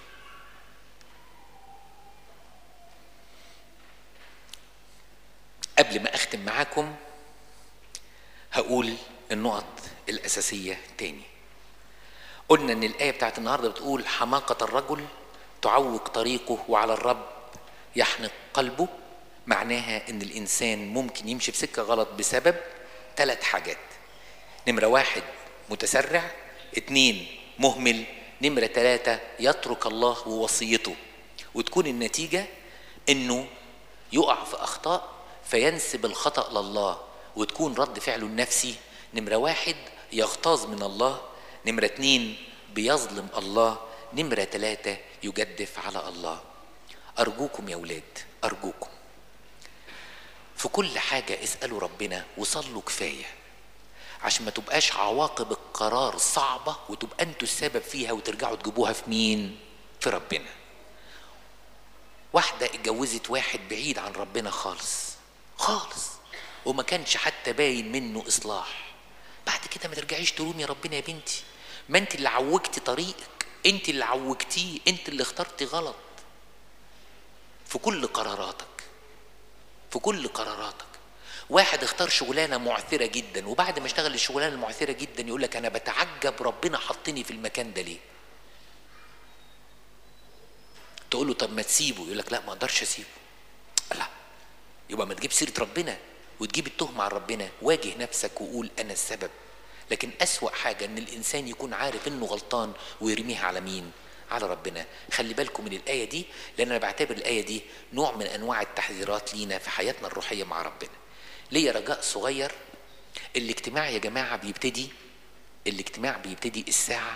قبل ما أختم معاكم هقول النقط الأساسية تاني قلنا أن الآية بتاعت النهاردة بتقول حماقة الرجل تعوق طريقه وعلى الرب يحنق قلبه معناها ان الانسان ممكن يمشي في سكه غلط بسبب ثلاث حاجات نمره واحد متسرع اتنين مهمل نمره ثلاثه يترك الله ووصيته وتكون النتيجه انه يقع في اخطاء فينسب الخطا لله وتكون رد فعله النفسي نمره واحد يغتاظ من الله نمره اتنين بيظلم الله نمره ثلاثه يجدف على الله أرجوكم يا ولاد أرجوكم في كل حاجة اسألوا ربنا وصلوا كفاية عشان ما تبقاش عواقب القرار صعبة وتبقى انتوا السبب فيها وترجعوا تجيبوها في مين؟ في ربنا. واحدة اتجوزت واحد بعيد عن ربنا خالص خالص وما كانش حتى باين منه إصلاح. بعد كده ما ترجعيش تلومي ربنا يا بنتي ما انت اللي عوجتي طريقك انت اللي عوجتيه انت اللي اخترتي غلط في كل قراراتك في كل قراراتك واحد اختار شغلانه معثره جدا وبعد ما اشتغل الشغلانه المعثره جدا يقول لك انا بتعجب ربنا حطني في المكان ده ليه تقول له طب ما تسيبه يقول لك لا ما اقدرش اسيبه لا يبقى ما تجيب سيره ربنا وتجيب التهمه على ربنا واجه نفسك وقول انا السبب لكن اسوا حاجه ان الانسان يكون عارف انه غلطان ويرميها على مين على ربنا خلي بالكم من الآية دي لأن أنا بعتبر الآية دي نوع من أنواع التحذيرات لينا في حياتنا الروحية مع ربنا ليا رجاء صغير الاجتماع يا جماعة بيبتدي الاجتماع بيبتدي الساعة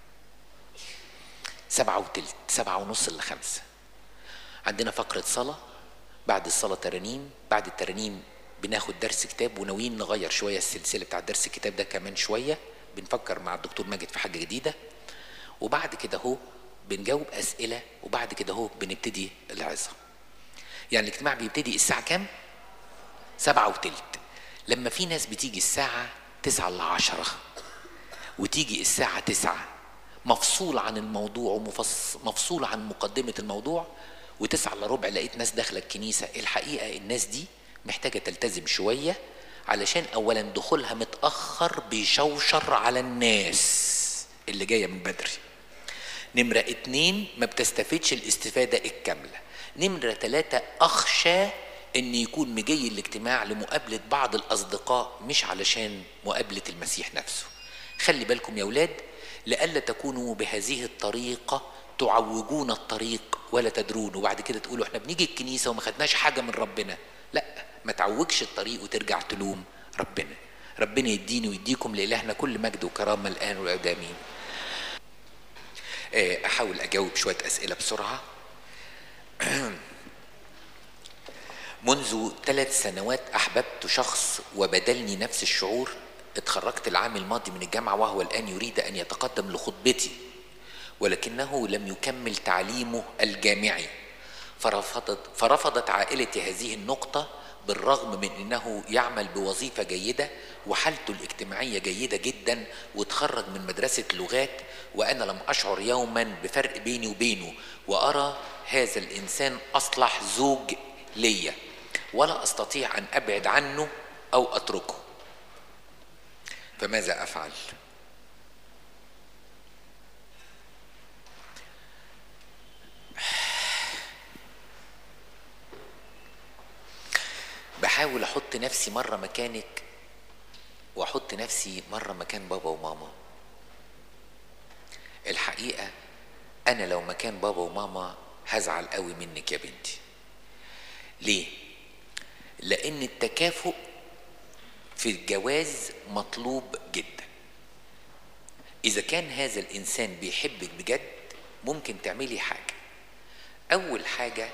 سبعة وتلت سبعة ونص إلا خمسة عندنا فقرة صلاة بعد الصلاة ترانيم بعد الترانيم بناخد درس كتاب وناويين نغير شوية السلسلة بتاع درس الكتاب ده كمان شوية بنفكر مع الدكتور ماجد في حاجة جديدة وبعد كده هو بنجاوب اسئله وبعد كده اهو بنبتدي العظه يعني الاجتماع بيبتدي الساعه كام سبعة وتلت لما في ناس بتيجي الساعة تسعة إلا عشرة وتيجي الساعة تسعة مفصول عن الموضوع ومفصول عن مقدمة الموضوع وتسعة إلا ربع لقيت ناس داخلة الكنيسة الحقيقة الناس دي محتاجة تلتزم شوية علشان أولا دخولها متأخر بيشوشر على الناس اللي جاية من بدري نمرة اتنين ما بتستفدش الاستفادة الكاملة نمرة تلاتة أخشى ان يكون مجي الاجتماع لمقابلة بعض الاصدقاء مش علشان مقابلة المسيح نفسه خلي بالكم يا ولاد لئلا تكونوا بهذه الطريقة تعوجون الطريق ولا تدرون وبعد كده تقولوا احنا بنيجي الكنيسة وما خدناش حاجة من ربنا لا ما تعوجش الطريق وترجع تلوم ربنا ربنا يديني ويديكم لإلهنا كل مجد وكرامة الآن والأدامين أحاول أجاوب شوية أسئلة بسرعة منذ ثلاث سنوات أحببت شخص وبدلني نفس الشعور اتخرجت العام الماضي من الجامعة وهو الآن يريد أن يتقدم لخطبتي ولكنه لم يكمل تعليمه الجامعي فرفضت, فرفضت عائلتي هذه النقطة بالرغم من أنه يعمل بوظيفة جيدة وحالته الاجتماعية جيدة جدا وتخرج من مدرسة لغات وأنا لم أشعر يوما بفرق بيني وبينه وأرى هذا الإنسان أصلح زوج ليا ولا استطيع ان ابعد عنه او اتركه فماذا افعل بحاول احط نفسي مره مكانك واحط نفسي مره مكان بابا وماما الحقيقه انا لو مكان بابا وماما هزعل قوي منك يا بنتي ليه لان التكافؤ في الجواز مطلوب جدا اذا كان هذا الانسان بيحبك بجد ممكن تعملي حاجه اول حاجه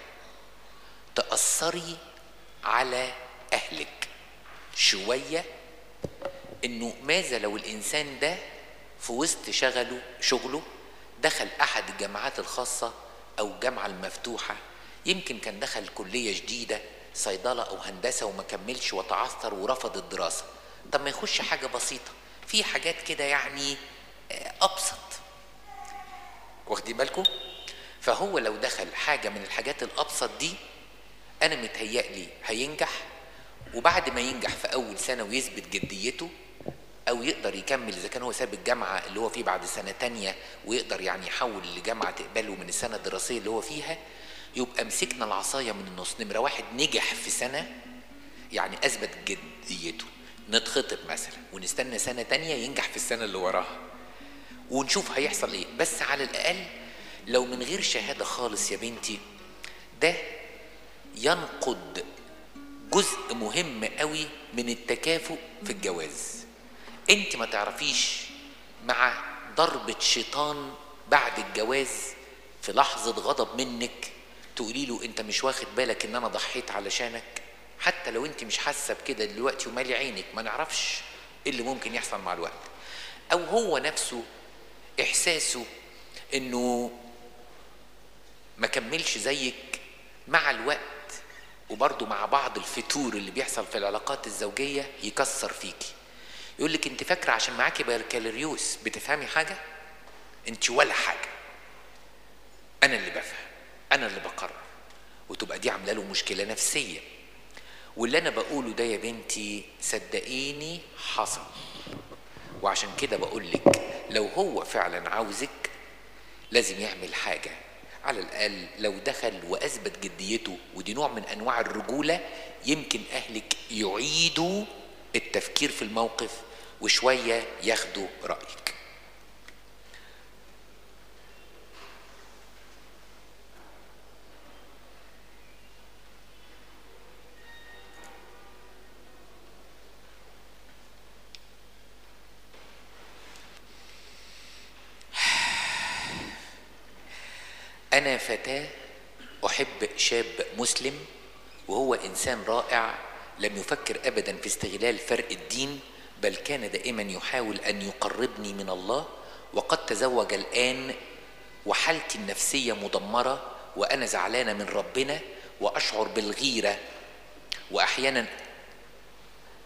تاثري على اهلك شويه انه ماذا لو الانسان ده في وسط شغله شغله دخل احد الجامعات الخاصه او الجامعه المفتوحه يمكن كان دخل كليه جديده صيدله او هندسه وما كملش وتعثر ورفض الدراسه طب ما يخش حاجه بسيطه في حاجات كده يعني ابسط واخدين بالكم فهو لو دخل حاجه من الحاجات الابسط دي انا متهيألي هينجح وبعد ما ينجح في اول سنه ويثبت جديته او يقدر يكمل اذا كان هو ساب الجامعه اللي هو فيه بعد سنه تانية ويقدر يعني يحول لجامعه تقبله من السنه الدراسيه اللي هو فيها يبقى مسكنا العصايه من النص نمره واحد نجح في سنه يعني اثبت جديته نتخطب مثلا ونستنى سنه تانية ينجح في السنه اللي وراها ونشوف هيحصل ايه بس على الاقل لو من غير شهاده خالص يا بنتي ده ينقض جزء مهم قوي من التكافؤ في الجواز انت ما تعرفيش مع ضربة شيطان بعد الجواز في لحظة غضب منك تقولي له انت مش واخد بالك ان انا ضحيت علشانك حتى لو انت مش حاسة بكده دلوقتي ومالي عينك ما نعرفش ايه اللي ممكن يحصل مع الوقت او هو نفسه احساسه انه ما كملش زيك مع الوقت وبرضه مع بعض الفتور اللي بيحصل في العلاقات الزوجية يكسر فيكي يقول لك انت فاكرة عشان معاكي بكالوريوس بتفهمي حاجة انت ولا حاجة انا اللي بفهم انا اللي بقرر وتبقى دي عامله له مشكلة نفسية واللي انا بقوله ده يا بنتي صدقيني حصل وعشان كده بقول لك لو هو فعلا عاوزك لازم يعمل حاجه على الأقل لو دخل وأثبت جديته ودي نوع من أنواع الرجولة يمكن أهلك يعيدوا التفكير في الموقف وشوية ياخدوا رأيك أنا فتاة أحب شاب مسلم وهو إنسان رائع لم يفكر أبدا في استغلال فرق الدين بل كان دائما يحاول أن يقربني من الله وقد تزوج الآن وحالتي النفسية مدمرة وأنا زعلانة من ربنا وأشعر بالغيرة وأحيانا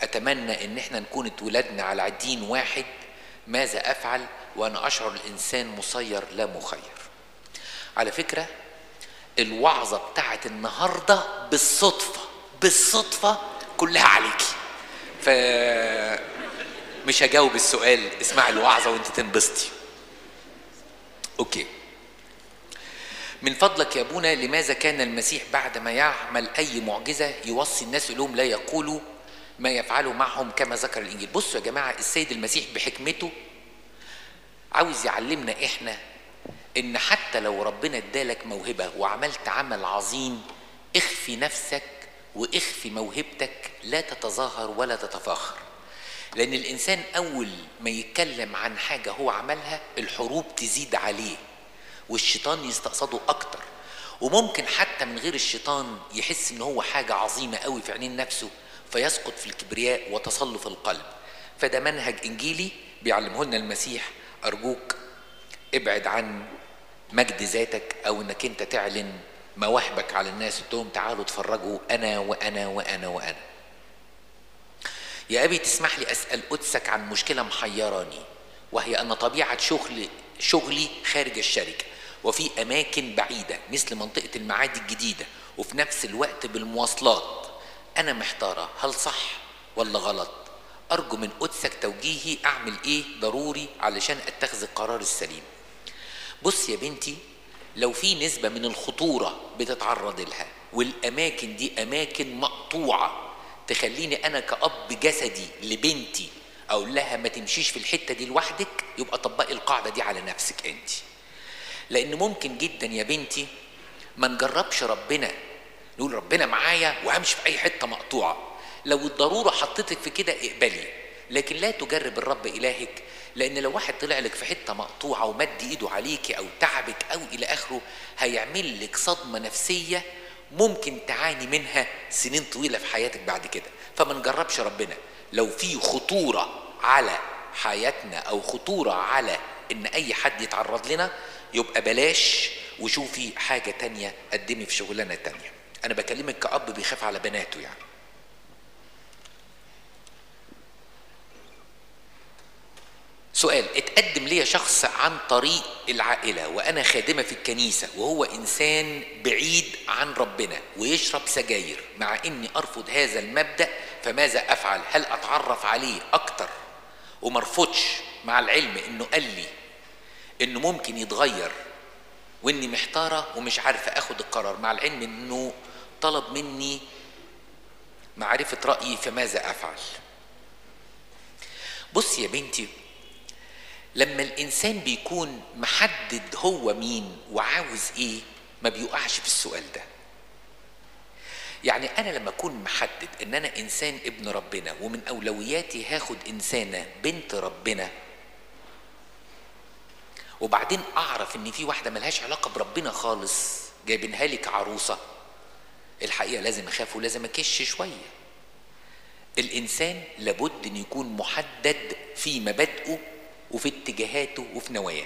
اتمنى ان احنا نكون اتولدنا على دين واحد ماذا افعل وانا اشعر الانسان مسير لا مخير على فكره الوعظه بتاعت النهارده بالصدفه بالصدفه كلها عليكي ف مش هجاوب السؤال اسمعي الوعظه وانت تنبسطي اوكي من فضلك يا ابونا لماذا كان المسيح بعد ما يعمل اي معجزه يوصي الناس لهم لا يقولوا ما يفعله معهم كما ذكر الانجيل بصوا يا جماعه السيد المسيح بحكمته عاوز يعلمنا احنا ان حتى لو ربنا ادالك موهبه وعملت عمل عظيم اخفي نفسك واخفي موهبتك لا تتظاهر ولا تتفاخر لان الانسان اول ما يتكلم عن حاجه هو عملها الحروب تزيد عليه والشيطان يستقصده اكتر وممكن حتى من غير الشيطان يحس ان هو حاجه عظيمه قوي في عينين نفسه فيسقط في الكبرياء وتصلف القلب فده منهج انجيلي بيعلمه لنا المسيح ارجوك ابعد عن مجد ذاتك او انك انت تعلن مواهبك على الناس تقول تعالوا اتفرجوا انا وانا وانا وانا يا ابي تسمح لي اسال قدسك عن مشكله محيراني وهي ان طبيعه شغل شغلي خارج الشركه وفي اماكن بعيده مثل منطقه المعادي الجديده وفي نفس الوقت بالمواصلات انا محتاره هل صح ولا غلط ارجو من قدسك توجيهي اعمل ايه ضروري علشان اتخذ القرار السليم بص يا بنتي لو في نسبه من الخطوره بتتعرض لها والاماكن دي اماكن مقطوعه تخليني انا كاب جسدي لبنتي اقول لها ما تمشيش في الحته دي لوحدك يبقى طبقي القاعده دي على نفسك انت لان ممكن جدا يا بنتي ما نجربش ربنا نقول ربنا معايا وامشي في اي حته مقطوعه لو الضروره حطتك في كده اقبلي لكن لا تجرب الرب الهك لان لو واحد طلع لك في حته مقطوعه ومد ايده عليكي او تعبك او الى اخره هيعمل لك صدمه نفسيه ممكن تعاني منها سنين طويله في حياتك بعد كده فما نجربش ربنا لو في خطوره على حياتنا او خطوره على ان اي حد يتعرض لنا يبقى بلاش وشوفي حاجه تانية قدمي في شغلانه تانية انا بكلمك كاب بيخاف على بناته يعني سؤال اتقدم لي شخص عن طريق العائلة وأنا خادمة في الكنيسة وهو إنسان بعيد عن ربنا ويشرب سجاير مع إني أرفض هذا المبدأ فماذا أفعل؟ هل أتعرف عليه أكتر ومرفضش مع العلم إنه قال لي إنه ممكن يتغير وإني محتارة ومش عارفة أخد القرار مع العلم إنه طلب مني معرفة رأيي فماذا أفعل؟ بص يا بنتي لما الانسان بيكون محدد هو مين وعاوز ايه ما بيقعش في السؤال ده يعني انا لما اكون محدد ان انا انسان ابن ربنا ومن اولوياتي هاخد انسانه بنت ربنا وبعدين اعرف ان في واحده ملهاش علاقه بربنا خالص جايبينها لي كعروسه الحقيقه لازم اخاف ولازم اكش شويه الانسان لابد ان يكون محدد في مبادئه وفي اتجاهاته وفي نواياه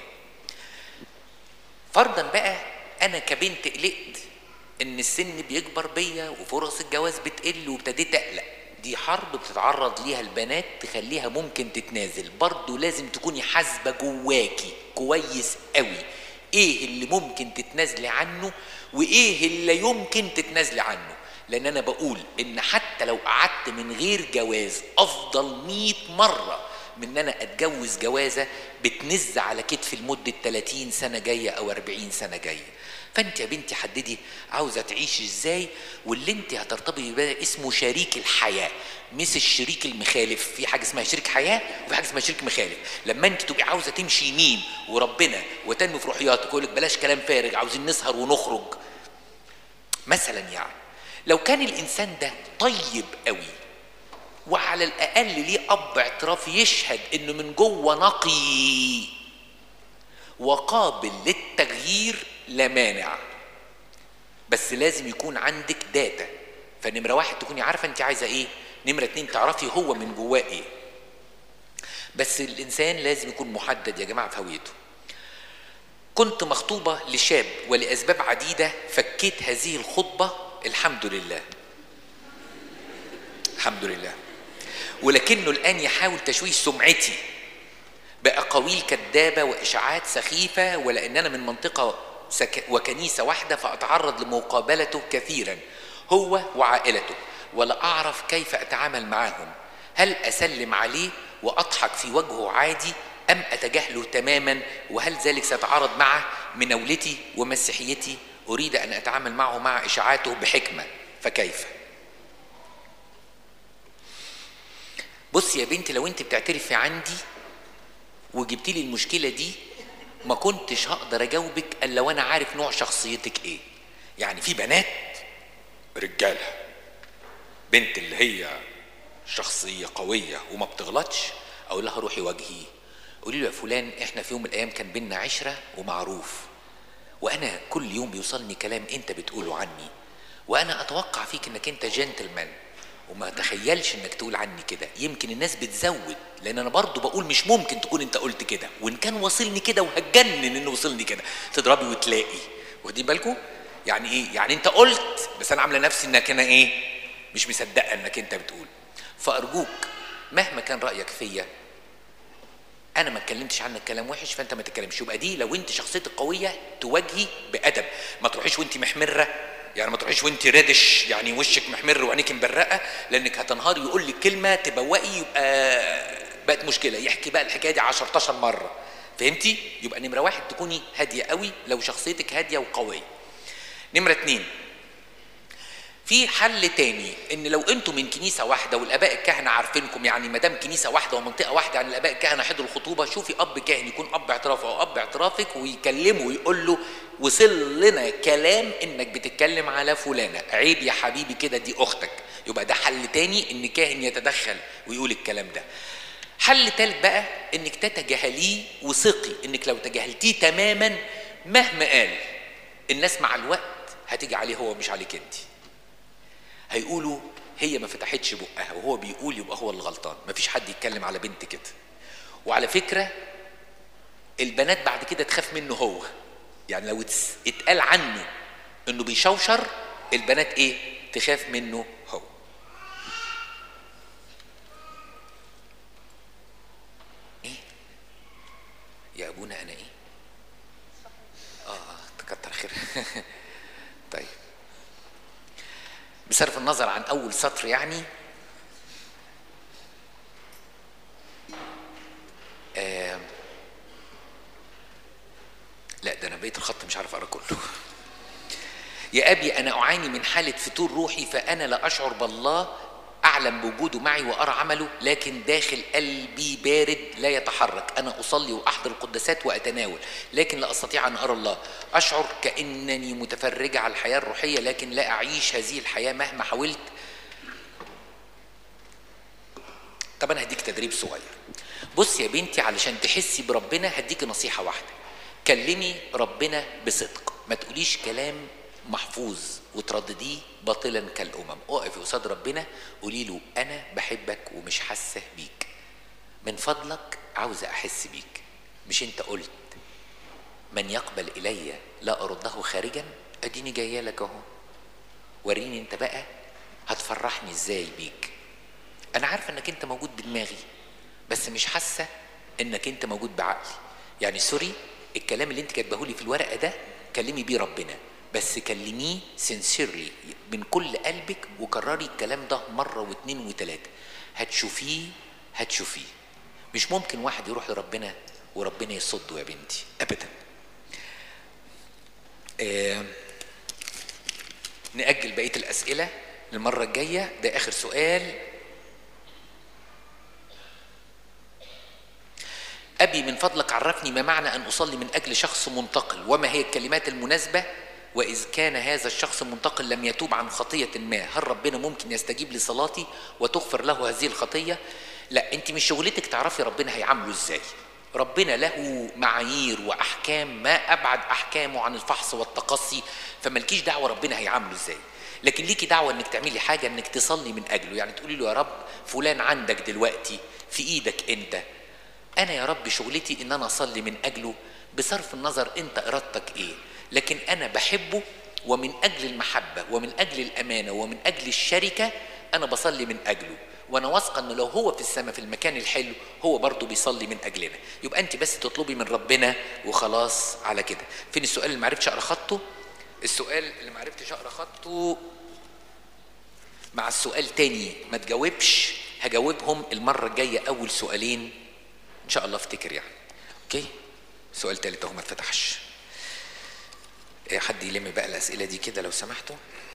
فرضا بقى انا كبنت قلقت ان السن بيكبر بيا وفرص الجواز بتقل وابتديت اقلق دي حرب بتتعرض ليها البنات تخليها ممكن تتنازل برضه لازم تكوني حاسبه جواكي كويس قوي ايه اللي ممكن تتنازلي عنه وايه اللي يمكن تتنازلي عنه لان انا بقول ان حتى لو قعدت من غير جواز افضل 100 مره من ان انا اتجوز جوازه بتنز على كتفي لمده 30 سنه جايه او 40 سنه جايه فانت يا بنتي حددي عاوزه تعيشي ازاي واللي انت هترتبطي بيه اسمه شريك الحياه مش الشريك المخالف في حاجه اسمها شريك حياه وفي حاجه اسمها شريك مخالف لما انت تبقي عاوزه تمشي يمين وربنا وتنمي في روحياتك ويقول لك بلاش كلام فارغ عاوزين نسهر ونخرج مثلا يعني لو كان الانسان ده طيب قوي وعلى الاقل ليه اب اعتراف يشهد انه من جوه نقي وقابل للتغيير لا مانع بس لازم يكون عندك داتا فنمره واحد تكوني عارفه انت عايزه ايه نمره اتنين تعرفي هو من جواه ايه بس الانسان لازم يكون محدد يا جماعه في هويته كنت مخطوبه لشاب ولاسباب عديده فكيت هذه الخطبه الحمد لله الحمد لله ولكنه الآن يحاول تشويه سمعتي بأقاويل كذابة وإشاعات سخيفة ولأننا من منطقة سك... وكنيسة واحدة فأتعرض لمقابلته كثيرا هو وعائلته ولا أعرف كيف أتعامل معهم هل أسلم عليه وأضحك في وجهه عادي أم أتجاهله تماما وهل ذلك سيتعارض مع مناولتي ومسيحيتي أريد أن أتعامل معه مع إشاعاته بحكمة فكيف بص يا بنتي لو انت بتعترفي عندي وجبتي لي المشكله دي ما كنتش هقدر اجاوبك الا وانا عارف نوع شخصيتك ايه يعني في بنات رجاله بنت اللي هي شخصيه قويه وما بتغلطش اقول لها روحي واجهيه قولي له يا فلان احنا في يوم من الايام كان بينا عشره ومعروف وانا كل يوم بيوصلني كلام انت بتقوله عني وانا اتوقع فيك انك انت جنتلمان وما تخيلش انك تقول عني كده يمكن الناس بتزود لان انا برضو بقول مش ممكن تكون انت قلت كده وان كان واصلني كده وهتجنن انه وصلني كده تضربي وتلاقي واخدين بالكم يعني ايه يعني انت قلت بس انا عامله نفسي انك انا ايه مش مصدقه انك انت بتقول فارجوك مهما كان رايك فيا انا ما اتكلمتش عنك كلام وحش فانت ما تتكلمش يبقى دي لو انت شخصيتك قويه تواجهي بادب ما تروحيش وانت محمره يعني ما تروحيش وانت رادش يعني وشك محمر وعينيك مبرقه لانك هتنهاري يقول لك كلمه تبوقي يبقى بقت مشكله يحكي بقى الحكايه دي 10 مره فهمتي يبقى نمره واحد تكوني هاديه قوي لو شخصيتك هاديه وقويه نمره اتنين في حل تاني ان لو انتم من كنيسه واحده والاباء الكهنه عارفينكم يعني ما دام كنيسه واحده ومنطقه واحده يعني الاباء الكهنه حضروا الخطوبه شوفي اب كاهن يكون اب اعتراف او اب اعترافك ويكلمه ويقول له وصل لنا كلام انك بتتكلم على فلانه عيب يا حبيبي كده دي اختك يبقى ده حل تاني ان كاهن يتدخل ويقول الكلام ده حل تالت بقى انك تتجاهليه وثقي انك لو تجاهلتيه تماما مهما قال الناس مع الوقت هتيجي عليه هو مش عليك انت هيقولوا هي ما فتحتش بقها وهو بيقول يبقى هو الغلطان مفيش حد يتكلم على بنت كده وعلى فكره البنات بعد كده تخاف منه هو يعني لو اتقال عنه انه بيشوشر البنات ايه تخاف منه هو ايه يا ابونا انا ايه اه تكتر خير طيب بصرف النظر عن اول سطر يعني آه لا ده انا بقيت الخط مش عارف اقرا كله يا ابي انا اعاني من حاله فتور روحي فانا لا اشعر بالله اعلم بوجوده معي وارى عمله لكن داخل قلبي بارد لا يتحرك انا اصلي واحضر القداسات واتناول لكن لا استطيع ان ارى الله اشعر كانني متفرجه على الحياه الروحيه لكن لا اعيش هذه الحياه مهما حاولت طب انا هديك تدريب صغير بص يا بنتي علشان تحسي بربنا هديك نصيحه واحده كلمي ربنا بصدق ما تقوليش كلام محفوظ وتردديه باطلا كالامم اقفي قصاد ربنا قولي له انا بحبك ومش حاسه بيك من فضلك عاوزه احس بيك مش انت قلت من يقبل الي لا ارده خارجا اديني جايه لك اهو وريني انت بقى هتفرحني ازاي بيك انا عارفه انك انت موجود بدماغي بس مش حاسه انك انت موجود بعقلي يعني سوري الكلام اللي انت كاتبه لي في الورقه ده كلمي بيه ربنا بس كلميه سنسيرلي من كل قلبك وكرري الكلام ده مره واثنين وثلاثه هتشوفيه هتشوفيه مش ممكن واحد يروح لربنا وربنا يصده يا بنتي ابدا آه نأجل بقية الأسئلة للمرة الجاية ده آخر سؤال أبي من فضلك عرفني ما معنى أن أصلي من أجل شخص منتقل وما هي الكلمات المناسبة وإذ كان هذا الشخص المنتقل لم يتوب عن خطية ما هل ربنا ممكن يستجيب لصلاتي وتغفر له هذه الخطية لا أنت مش شغلتك تعرفي ربنا هيعامله إزاي ربنا له معايير وأحكام ما أبعد أحكامه عن الفحص والتقصي فملكيش دعوة ربنا هيعامله إزاي لكن ليكي دعوة انك تعملي حاجة انك تصلي من اجله يعني تقولي له يا رب فلان عندك دلوقتي في ايدك انت انا يا رب شغلتي ان انا اصلي من اجله بصرف النظر انت ارادتك ايه لكن انا بحبه ومن اجل المحبه ومن اجل الامانه ومن اجل الشركه انا بصلي من اجله وانا واثقه انه لو هو في السماء في المكان الحلو هو برضه بيصلي من اجلنا يبقى انت بس تطلبي من ربنا وخلاص على كده فين السؤال اللي ما عرفتش اقرا خطه السؤال اللي ما عرفتش اقرا خطه مع السؤال تاني ما تجاوبش هجاوبهم المره الجايه اول سؤالين ان شاء الله افتكر يعني اوكي سؤال تالت اهو ما اتفتحش إيه، حد يلم بقى الاسئله دي كده لو سمحتوا